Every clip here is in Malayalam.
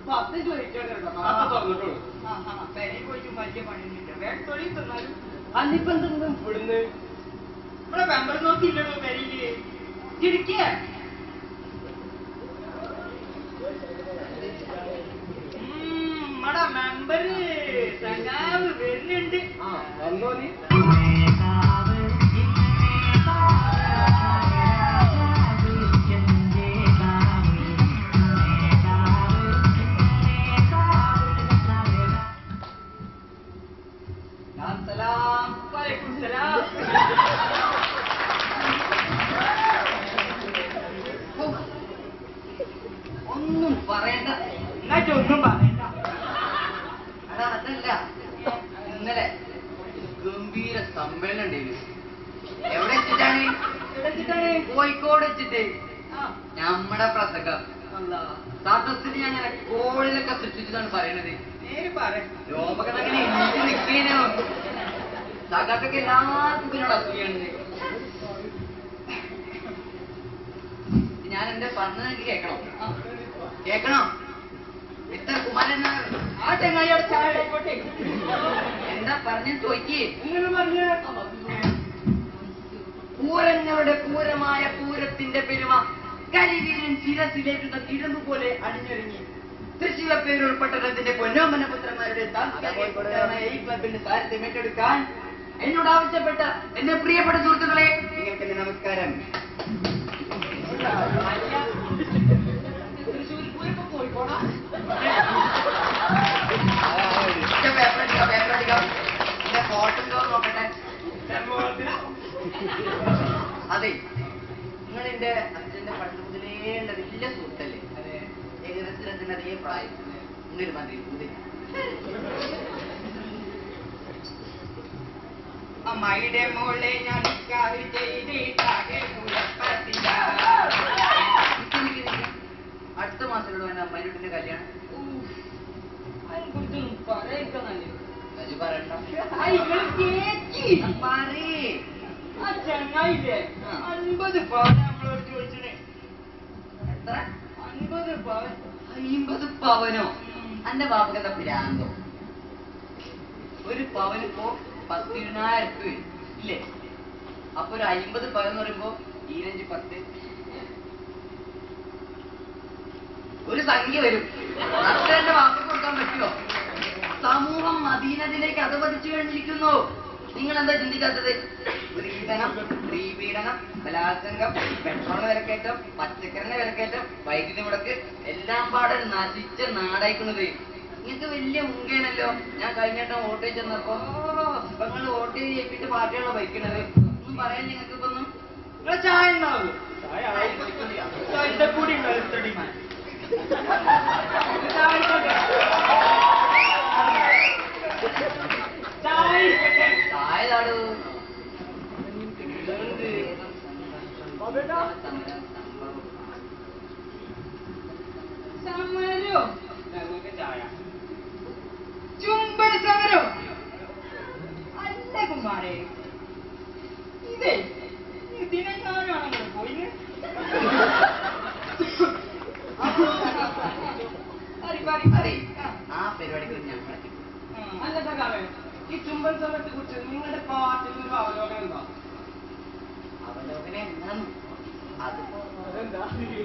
പത്ത് ചോദിച്ചോട്ടോ പത്ത് തുറന്നിട്ടുള്ളൂ പെരയിൽ പോയിട്ട് വലിയ പണിയൊന്നുമില്ല വേറെ തൊഴിൽ തന്നാലും അന്നിപ്പോ എന്തെങ്കിലും ഇവിടുന്ന് ഇവിടെ മെമ്പർ നോക്കിയില്ലടോ പെരയില് ചിരിക്കുക നമ്മടെ മെമ്പർ സഖാവ് വരുന്നുണ്ട് ആ വന്നോ നീ സലാം വലൈക്കും സലാം ഒന്നും പറയണ്ട എന്നാ ഒന്നും പറയണ്ട അടാ അതല്ല ഇന്നലെ ഗംഭീര സമ്മേളനം ഉണ്ടായിരുന്നു എവിടെ വെച്ചിട്ടാണ് എവിടെ വെച്ചിട്ടാണ്? കോഴിക്കോട് വെച്ചിട്ട് ആ, നമ്മുടെ പ്രസംഗം അല്ലാ. സദസ്സിന് അങ്ങനെ കോളിലൊക്കെ സൃഷ്ടിച്ചതാണ് പറയണത് നേര് പറ രോമകൻ അങ്ങനെ എണീറ്റ് നിൽക്കേനോ സകാത്തൊക്കെ എല്ലാവർക്കും ഇതിനോട് അസൂയാണ് ഞാൻ എന്റെ പറഞ്ഞത് എനിക്ക് കേൾക്കണോ കേൾക്കണോ മിസ്റ്റർ കുമാരൻ നായർ, ആ ചങ്ങായി അവിടെ ചായ ആയിക്കോട്ടെ എന്താ പറഞ്ഞു ചോയ്ക്ക് നിങ്ങൾ പറഞ്ഞ പൂരങ്ങളുടെ പൂരമായ പൂരത്തിന്റെ പെരുമ കരിവീരൻ ശിരസിലേറ്റുന്ന കിഴമ്പ് പോലെ അണിഞ്ഞൊരുങ്ങി തൃശ്ശൂർ പട്ടണത്തിന്റെ പൊന്നോമന പുത്രന്മാരുടെ താൽക്കാലികമായ ഈ ക്ലബിന്റെ താരത്യം ഏറ്റെടുക്കാൻ എന്നോട് ആവശ്യപ്പെട്ട എന്റെ പ്രിയപ്പെട്ട സുഹൃത്തുക്കളെ നിങ്ങൾക്ക് എന്റെ നമസ്കാരം തൃശ്ശൂർ പൂരപ്പോ കോഴിക്കോടാ ഇന്റെ പേപ്പർ അടിക്കാം, പേപ്പർ അടിക്കാം. എന്റെ ഫോട്ടോ ഉണ്ടോ എന്ന് നോക്കട്ടെ അതെ നിങ്ങൾ എന്റെ അച്ഛന്റെ പണ്ട് മുതലേ ഉള്ള വലിയ സുഹൃത്തല്ലേ ഏകദേശം അതിന് അതേ പ്രായം ഇങ്ങൊരു മതി ഊതി. അമ്മായിയുടെ മോളെ ഞാൻ നിക്കാഹ് ചെയ്തിട്ടാകെ കുഴപ്പത്തില്ല. നിക്ക് നിക്ക് നിക്ക്. അടുത്ത മാസത്തിലൂടെ എന്റെ അമ്മയുടെ കല്യാണം ഊഫ്. അതിനെക്കുറിച്ചൊന്നും പറയാതിരിക്കാ നല്ലത്. അത് പറയണ്ട ആ, ഇങ്ങള് കേക്ക്. പറയ്. ആ ചങ്ങായില്ലേ ആ. അൻപത് പവൻ നമ്മളോട് ചോദിച്ചത് എത്ര അൻപത് പവൻ അയ്മ്പത് പവനോ ഉം. എന്റെ ബാപ്പക്കത്തെ പിരാന്തോ ഒരു പവനിപ്പോ പത്തിരുപതിനായിരം രൂപ വരും ഇല്ലേ അപ്പൊ ഒരു അയ്മ്പത് പവൻ എന്ന് പറയുമ്പോ ഈരഞ്ച് പത്ത് ഒരു സംഖ്യ വരും അത്ര എന്റെ വാക്ക് കൊടുക്കാൻ പറ്റുമോ സമൂഹം മദീനത്തിലേക്ക് അധപതിച്ചു കഴിഞ്ഞിരിക്കുന്നു നിങ്ങൾ എന്താ ചിന്തിക്കാത്തത് സ്ത്രീധനം സ്ത്രീപീഡനം ബലാത്സംഗം പെട്രോളിന് വിലക്കയറ്റം പച്ചക്കറിന് വിലക്കയറ്റം വൈദ്യുതി മുടക്ക് എല്ലാം പാടെ നശിച്ച നാടായിക്കുന്നത് നിങ്ങൾക്ക് വലിയ മുങ്കേണല്ലോ ഞാൻ കഴിഞ്ഞിട്ട് വോട്ട് ചെന്നപ്പോ ഇപ്പൊ നിങ്ങൾ വോട്ട് ചെയ്ത് ജയിപ്പിച്ച പാർട്ടിയാണോ ഭരിക്കണത് ഒന്നും പറയാൻ നിങ്ങൾക്ക് ഇപ്പൊ ഒന്നും നിങ്ങളെ ചായ ഉണ്ടാവുമോ ചായന്റെ കൂടി ഉണ്ടാവും ചായ ആയിക്കോട്ടെ. ചായ ആയിക്കോട്ടെ. താഴെതാടു അതെടാ. സമരോ ഞങ്ങൾക്ക് ചായ ചുംബന സമരോ അല്ല കുമാരേ ഇതേ ഇതിനെങ്ങാനാണല്ലോ പോയിന് പറി, പറി, പറി. ആ. ആ പരിപാടിക്ക് ഞങ്ങളെ അല്ല സഖാവേ ഈ ചുംബൻ സമരത്തെ കുറിച്ച് നിങ്ങളുടെ പാർട്ടിയിൽ ഒരു അവലോകനം ഉണ്ടോ അവലോകനം എന്താണ് അതിപ്പോ അതെന്താ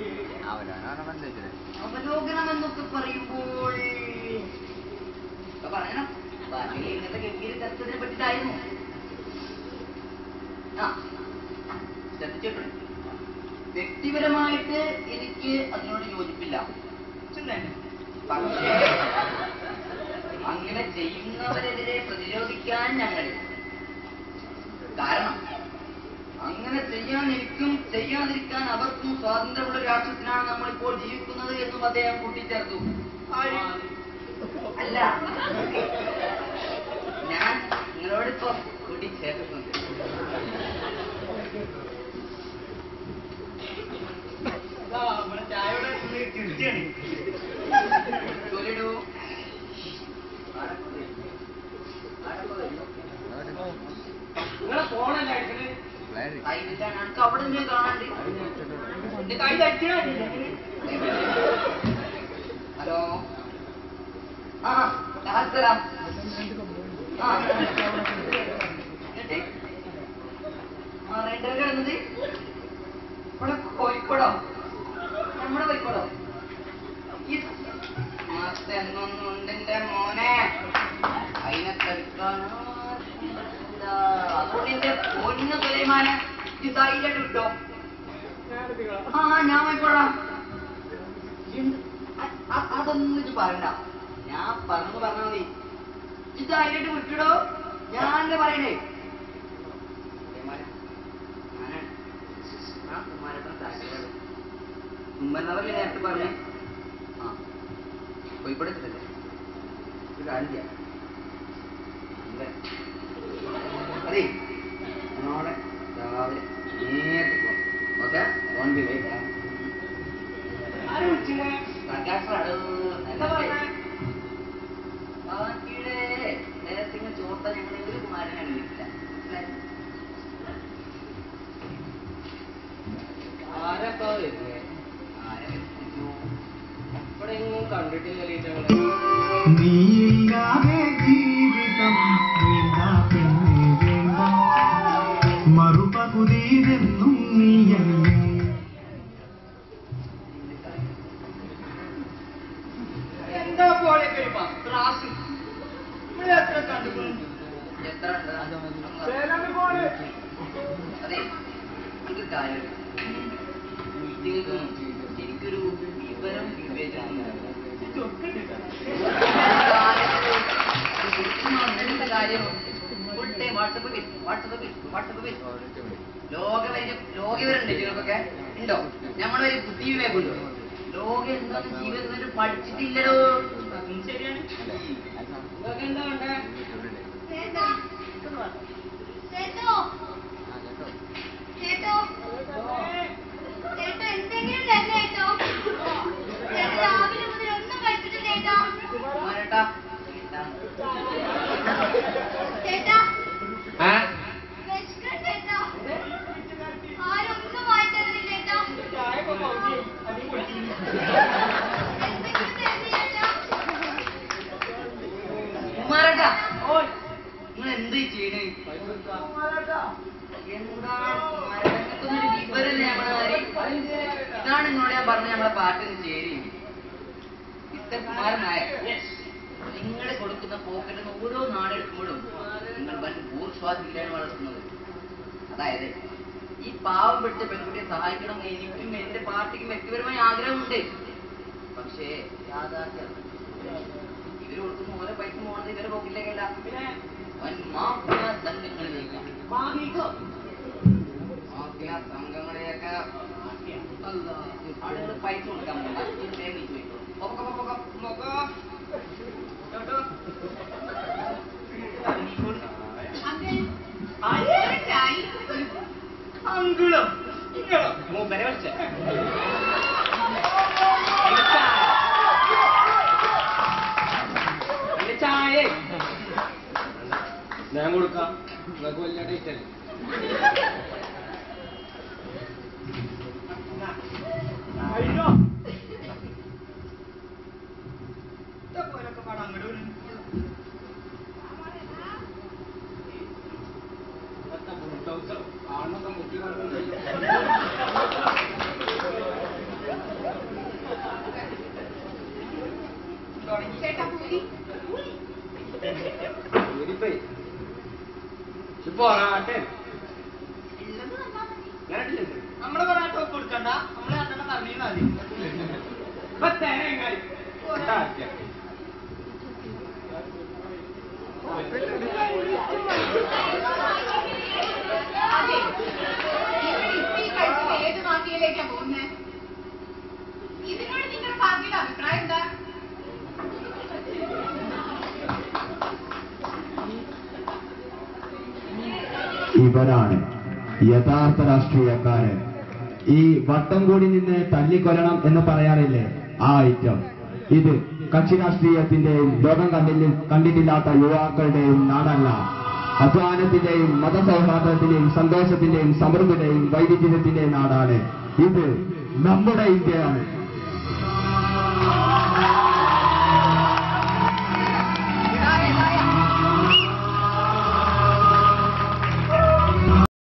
അവലോകനം എന്നൊക്കെ പറയുമ്പോൾ ഇപ്പൊ പറയണം പാർട്ടിയിൽ ഇന്നത്തെ ഗംഭീര ചർച്ചതിനെ പറ്റിയിട്ടായിരുന്നു ആ ശ്രദ്ധിച്ചിട്ടുണ്ട് വ്യക്തിപരമായിട്ട് എനിക്ക് അതിനോട് യോജിപ്പില്ല ചിന്തന്നെ പക്ഷേ അങ്ങനെ ചെയ്യുന്നവരെതിരെ പ്രതിരോധിക്കാൻ ഞങ്ങൾ കാരണം അങ്ങനെ ചെയ്യാൻ എനിക്കും ചെയ്യാതിരിക്കാൻ അവർക്കും സ്വാതന്ത്ര്യമുള്ള രാഷ്ട്രത്തിനാണ് നമ്മൾ ഇപ്പോൾ ജീവിക്കുന്നത് എന്നും അദ്ദേഹം കൂട്ടിച്ചേർത്തു ആര്? അല്ല ഞാൻ നിങ്ങളോടിപ്പോ കൂട്ടിച്ചേർക്കുന്നുണ്ട് അതാ, നമ്മുടെ ചായയുടെ ഉള്ളിൽ തിരിച്ചാണ്. ചൊല്ലിടൂ നിങ്ങളെ ഫോണല്ലേ അടിക്കണത്? അതിട്ടാണ് എനിക്ക് അവിടെ നിന്ന് കാണാണ്ട് എന്റെ കൈ തട്ടിയാ മതി. ഹലോ ആ ലാസലാം ആ എന്നിട്ട് ആ റെൻഡർ കിടന്നത് ഇവിടെ കോഴിക്കോടോ നമ്മുടെ കോഴിക്കോടോ മത്തെന്നൊന്നുണ്ട് എന്റെ മോനെ അതിനെ തടുക്കാനോ അതുകൊണ്ട് എന്റെ പൊന്നു സുലൈമാനെ ഇത് ധൈര്യമായിട്ട് വിട്ടോ ആ ഞാൻ പോയിക്കോളാം എന്ത്? അ- അ- അതൊന്നും ഇത് പറയണ്ട ഞാൻ പറഞ്ഞു പറഞ്ഞാ മതി ഇത് ധൈര്യമായിട്ട് വിട്ടിടോ ഞാനല്ലേ പറയണേ സുലൈമാനെ, ഞാനാണ്. ഞാൻ കുമാരേട്ടൻ താല്പര്യം ഉമ്മന്നവല്ലേ നേരത്തെ പറഞ്ഞേ ആ കോഴിക്കോട് എത്തില്ലേ ഒരു കാര്യം ചെയ്യാം അതെ. അതേ നാളെ രാവിലെ നേരത്തെ പോകാം ഓക്കെ ഓൺ ബി വേ ആര് വിളിച്ചിനെ എന്താ പറഞ്ഞേ ബാക്കിയുടെ നേരത്തെ ചോർത്ത ഞങ്ങൾ ഒരു കുമാരനാണ് വീട്ടില്ല ആരപ്പാ വരുന്നേ ആരെ വിളിച്ചു? ഇവിടെ എങ്ങും കണ്ടിട്ടില്ലല്ലോ ഞങ്ങള് നീയില്ലാതെ ജീവിതം വേണ്ട പെണ്ണെ വേണ്ട മറുപകുതിയിലെന്നും നീയല്ലേ എന്താ പോലെ ഒരു പത്രാസ് ഇവിടെ എത്ര കണ്ടുകൊണ്ട് എത്ര ഉണ്ട്? ചേലാണ്ട് പോലെ അതെ ഒരു കാര്യം നിങ്ങൾക്ക് എനിക്കൊരു വിവരം വിവേചനം എന്ത് കാര്യം full time WhatsApp WhatsApp WhatsApp ലോകവരെ ലോകവിവരം ഉണ്ട് നിങ്ങൾക്കൊക്കെ ഉണ്ടോ നമ്മളെ ഒരു ബുദ്ധി വിവേകമുണ്ടോ ലോകം എന്താന്ന് ജീവിതത്തിൽ പഠിച്ചിട്ടില്ലടോ ശരിയാണ് ഇതൊക്കെ എന്താ വേണ്ടേ ചേട്ടോ ചേട്ടോ ചേട്ടോ ചേട്ടോ എന്തെങ്കിലും തന്നെ ചേട്ടോ ചേട്ടോ രാവിലെ മുതൽ ഒന്നും കഴിച്ചിട്ടില്ല ചേട്ടോ കുമാരേട്ടാ ചേട്ടാ ഏ വിശക്കണം ചേട്ടോ ആരും ഒന്നും വാങ്ങി തരുന്നില്ല ചേട്ടോ ചായ ഇപ്പൊ പകുതി അത് കുടിക്കുന്നു എന്തെങ്കിലും തരുന്നു ചേട്ടോ കുമാരേട്ടാ ഓയ് നിങ്ങൾ എന്ത് ചെയ്യണേ കുമാരേട്ടാ. എന്താണ് കുമാരേട്ടാ നിങ്ങൾക്കൊന്നൊരു വിവരമില്ല നമ്മളെ കാര്യം ഇതാണ് നിങ്ങളോട് ഞാൻ പറഞ്ഞ നമ്മളെ പാട്ടിന് ചേരി മിസ്റ്റർ കുമാരൻ നായർ നിങ്ങൾ കൊടുക്കുന്ന പോക്കറ്റിൽ നിന്ന് ഓരോ നാടെടുക്കുമ്പോഴും നിങ്ങൾ വൻ ഭൂർസ്വാധികരാണ് വളർത്തുന്നത് അതായത് ഈ പാവം പിടിച്ച പെൺകുട്ടിയെ സഹായിക്കണം എന്ന് എനിക്കും എന്റെ പാർട്ടിക്കും വ്യക്തിപരമായ ആഗ്രഹമുണ്ട് പക്ഷേ യാഥാർത്ഥ്യം ഇവർ കൊടുക്കുന്ന ഓരോ പൈസ പോകുന്നത് ഇവരെ പോക്കില്ലേക്കല്ല പിന്നെ വൻ മാഫിയ സംഘങ്ങളിലേക്കാണ് മാമിക്കോ മാഫിയ സംഘങ്ങളിലേക്ക് ആളുകൾ പൈസ കൊടുക്കാൻ പോകണ്ട ഇത് വേഗം നീക്കി വെക്കോ. പൊക്ക, പൊക്ക, പൊക്ക, പൊക്ക. കേട്ടോ? അങ്കിളോ ഇങ്ങളോ മൂപ്പരെ വിളിച്ചേ എന്റെ ചായ ഞാൻ കൊടുക്കാം നിങ്ങൾക്ക് വലിയ ഡേറ്റ് അല്ലേ അയ്യോ ഇതൊക്കെ പാടാം അങ്ങോട്ട് വിളി. ഇതൊക്കെ ബുൾഡോസർ ആണൊക്കെ മുക്കി കൊണ്ടുപോയി ഊരിപ്പോയി ഇപ്പൊ ആട്ടെ ഞാനിട്ടില്ലേ നമ്മളെ പറയാട്ട് ഒക്കെ കൊടുക്കണ്ട നമ്മളെ രണ്ടെണ്ണം പറഞ്ഞാൽ മതി ഇപ്പൊ തേങ്ങായി അതെ ഇവർ ഈ കഴിച്ചത് ഏത് മാഫിയയിലേക്കാ പോകുന്നത് ഇതിനോട് നിങ്ങളുടെ പാർട്ടിയുടെ അഭിപ്രായം എന്താ ഇവരാണ് യഥാർത്ഥ രാഷ്ട്രീയക്കാരൻ ഈ വട്ടം കൂടി നിന്ന് തല്ലിക്കൊല്ലണം എന്ന് പറയാറില്ലേ ആ ഐറ്റം ഇത് കക്ഷി രാഷ്ട്രീയത്തിന്റെയും ലോകം കണ്ടില്ല കണ്ടിട്ടില്ലാത്ത യുവാക്കളുടെയും നാടല്ല അധ്വാനത്തിന്റെയും മതസൗഹാർദ്ദത്തിന്റെയും സന്തോഷത്തിന്റെയും സമൃദ്ധിയുടെയും വൈവിധ്യത്തിന്റെയും നാടാണ് ഇത് നമ്മുടെ ഇന്ത്യയാണ്